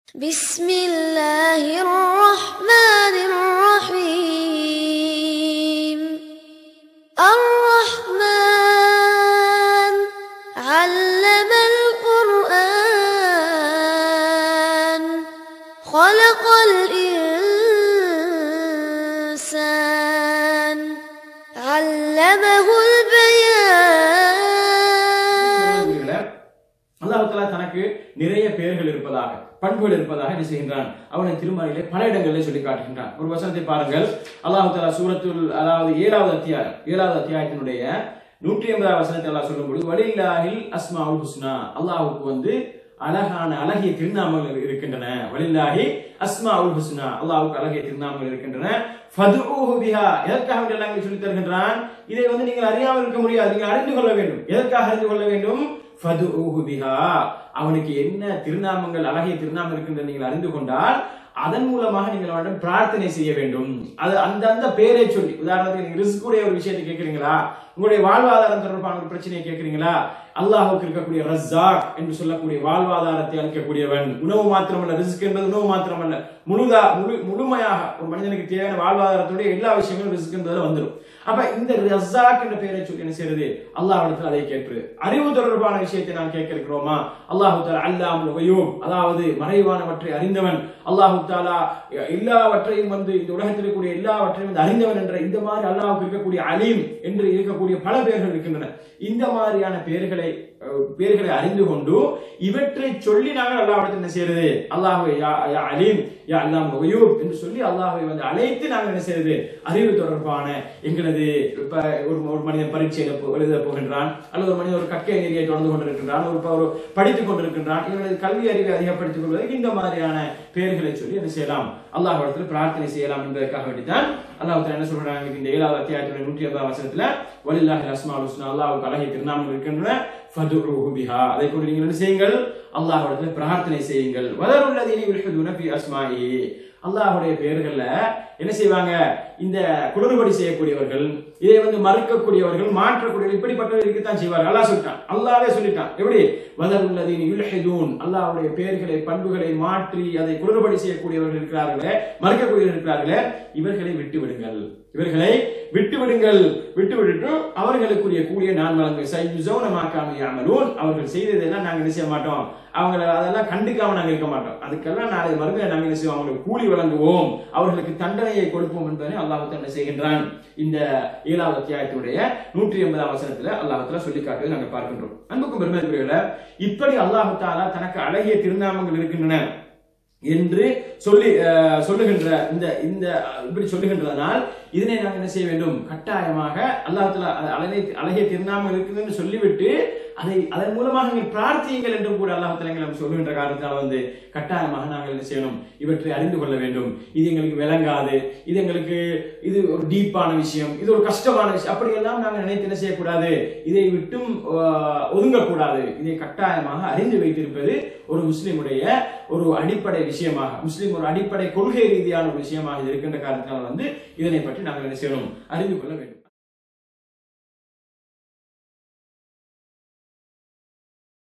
بسم الله الرحمن الرحيم الرحمن علم القرآن خلق الإنسان علمه البيان அல்லாஹ் தஆலா தனக்கு நிறைய பெயர்கள் இருப்பதாக பண்புகள் இருப்பதாக என்ன செய்கின்றான் அவனை திருமறையிலே பல இடங்களிலே சொல்லி காட்டுகின்றான் ஒரு வசனத்தை பாருங்கள் அல்லாஹ் தஆலா சூரத்துல் அதாவது ஏழாவது அத்தியாயம் ஏழாவது அத்தியாயத்தினுடைய நூற்றி எண்பதாவது வசனத்தை அல்லாஹ் சொல்லும்போது வலில்லாஹில் அஸ்மாவுல் ஹுஸ்னா அல்லாஹ்வுக்கு வந்து அழகான அழகிய திருநாமங்கள் இருக்கின்றன வலில்லாஹி அஸ்மாவுல் ஹுஸ்னா அல்லாஹ்வுக்கு அழகிய திருநாமங்கள் இருக்கின்றன ஃபதுஊஹு பிஹா எதற்காக வேண்டி அல்லாஹ் இங்கே சொல்லித் தருகின்றான் இதை வந்து நீங்கள் அறியாமல் இருக்க முடியாது நீங்கள் அறிந்து கொள்ள வேண்டும் எதற்காக அறிந்து கொள்ள வேண்டும் ஃபதுஊஹு பிஹா அவனுக்கு என்ன திருநாமங்கள் அழகிய திருநாமம் இருக்கின்றன நீங்கள் அறிந்து கொண்டால் அதன் மூலமாக நீங்கள் அவனிடம் பிரார்த்தனை செய்ய வேண்டும் அது அந்த அந்த பெயரை சொல்லி உதாரணத்துக்கு நீங்க ரிஸ்க் உடைய ஒரு விஷயத்தை கேட்கிறீங்களா உங்களுடைய வாழ்வாதாரம் தொடர்பான ஒரு பிரச்சனையை கேட்கிறீங்களா அல்லாஹுக்கு இருக்கக்கூடிய ரஸ்ஸாக் என்று சொல்லக்கூடிய வாழ்வாதாரத்தை அளிக்கக்கூடியவன் உணவு மாத்திரமல்ல ரிஸ்க் என்பது உணவு மாத்திரமல்ல முழுதா முழு முழுமையாக ஒரு மனிதனுக்கு தேவையான வாழ்வாதாரத்துடைய எல்லா விஷயங்களும் ரிஸ்க் என்பதுல வந்துடும் அப்ப இந்த ரஸ்ஸாக் என்ற பெயரை சொல்லி என்ன செய்யறது அல்லாஹ்விடத்தில் அதை கேட்பது அறிவு தொடர்பான விஷயத்தை நாம் கேட்க இருக்கிறோமா அல்லாஹு தாலா அல்லாமுல் கயூம் அதாவது மறைவானவற்றை அறிந்தவன் அல்லாஹு தாலா எல்லாவற்றையும் வந்து இந்த உலகத்தில் இருக்கக்கூடிய எல்லாவற்றையும் வந்து அறிந்தவன் என்ற இந்த மாதிரி அல்லாஹுக்கு இருக்கக்கூடிய அலீம் என்று இருக்கக்கூடிய பல பெயர்கள் இருக்கின்றன இந்த மாதிரியான பெயர்களை அஹ், பெயர்களை அறிந்து கொண்டு இவற்றை சொல்லி நாங்கள் அல்லாஹ்விடத்தில் என்ன செய்யறது அல்லாஹுவை யா யா அலீம் யா அல்லாம் கயூப் என்று சொல்லி அல்லாஹ்வை வந்து அழைத்து நாங்கள் என்ன செய்யறது அறிவு தொடர்பான எங்களது இப்ப ஒரு ஒரு மனிதன் பரீட்சையில போ- எழுத போகின்றான் அல்லது ஒரு மனிதன் ஒரு கற்கை நெறியை தொடர்ந்து கொண்டிருக்கின்றான் ஒரு ப- ஒரு படித்துக் கொண்டிருக்கின்றான் இவனது கல்வி அறிவை அதிகப்படுத்திக் கொள்வதற்கு இந்த மாதிரியான பெயர்களை சொல்லி என்ன செய்யலாம் அல்லாஹ்விடத்தில் பிரார்த்தனை செய்யலாம் என்பதற்காக வேண்டித்தான் அல்லாஹ் தஆலா என்ன சொல்றாங்க இந்த ஏழாவது அத்தியாயத்தினுடைய நூற்றி ஐம்பதாம் வசனத்துல வலில்லாஹி அஸ்மால் ஹுஸ்னா அல்லாஹ்வுக்கு அழகிய திருநாமங்கள் இருக்கின்றன ஃபதுஊஹு பிஹா அதை கொண்டு நீங்கள் என்ன செய்யுங்கள் அல்லாஹ்விடத்தில் பிரார்த்தனை செய்யுங்கள் வதருல்லதீன யுல்ஹிதுன ஃபி அஸ்மாஇஹி அல்லாஹ்வுடைய பெயர்கள்ல என்ன செய்வாங்க இந்த குளறுபடி செய்யக்கூடியவர்கள் இதை வந்து மறுக்கக்கூடியவர்கள் மாற்றக்கூடியவர்கள் இப்படிப்பட்டவர்கள் இருக்கத்தான் செய்வார்கள் அல்லாஹ் சொல்லிட்டான் அல்லாஹ்வே சொல்லிட்டான் எப்படி வதருல்லதீன யுல்ஹிதூன் அல்லாஹ்வுடைய பெயர்களை பண்புகளை மாற்றி அதை குளறுபடி செய்யக்கூடியவர்கள் இருக்கிறார்களே மறுக்கக்கூடியவர்கள் இருக்கிறார்களே இவர்களை விட்டு விடுங்கள் இவர்களை விட்டு விடுங்கள் விட்டு விட்டுட்டு அவர்களுக்குரிய கூலிய நான் வழங்க சையுசௌன மாக்காம யாமலூன் அவர்கள் செய்ததெல்லாம் நாங்க என்ன செய்ய மாட்டோம் அவங்கள அதெல்லாம் கண்டுக்காம நாங்க இருக்க மாட்டோம் அதுக்கெல்லாம் நாளை மறுமையில நாங்க என்ன செய்வோம் அவங்களுக்கு கூலி வழங்குவோம் அவர்களுக்கு தண்டனையை கொடுப்போம் என்பதை அல்லாஹ் என்ன செய்கின்றான் இந்த ஏழாவது அத்தியாயத்தினுடைய நூற்றி எண்பதாம் வசனத்துல அல்லாஹ் சொல்லி காட்டுவதை நாங்க பார்க்கின்றோம் அன்புக்கும் பெருமைக்குரியவர்களே இப்படி அல்லாஹு தாலா தனக்கு அழகிய திருநாமங்கள் இருக்கின்றன என்று சொல்லி அஹ், சொல்லுகின்ற இந்த இந்த அஹ், இப்படி சொல்லுகின்றதனால் இதனை நாங்கள் என்ன செய்ய வேண்டும் கட்டாயமாக அல்லாஹ் தஆலா அது அழகிய அழகிய திருநாமம் இருக்குதுன்னு சொல்லிவிட்டு அதை அதன் மூலமாக நீங்கள் பிரார்த்தியுங்கள் என்றும் கூட அல்லாஹ் தஆலா எங்களுக்கு சொல்லுகின்ற காரணத்தால் வந்து கட்டாயமாக நாங்கள் என்ன செய்யணும் இவற்றை அறிந்து கொள்ள வேண்டும் இது எங்களுக்கு விளங்காது இது எங்களுக்கு இது ஒரு டீப்பான விஷயம் இது ஒரு கஷ்டமான விஷயம் அப்படியெல்லாம் நாங்கள் நினைத்து என்ன செய்யக்கூடாது இதை விட்டும் அஹ், ஒதுங்கக்கூடாது இதை கட்டாயமாக அறிந்து வைத்திருப்பது ஒரு முஸ்லிமுடைய ஒரு அடிப்படை விஷயமாக முஸ்லிம் ஒரு அடிப்படை கொள்கை ரீதியான ஒரு விஷயமாக இது இருக்கின்ற காரணத்தினால் வந்து இதனை பற்றி நாங்கள் என்ன செய்யணும் அறிந்து கொள்ள வேண்டும்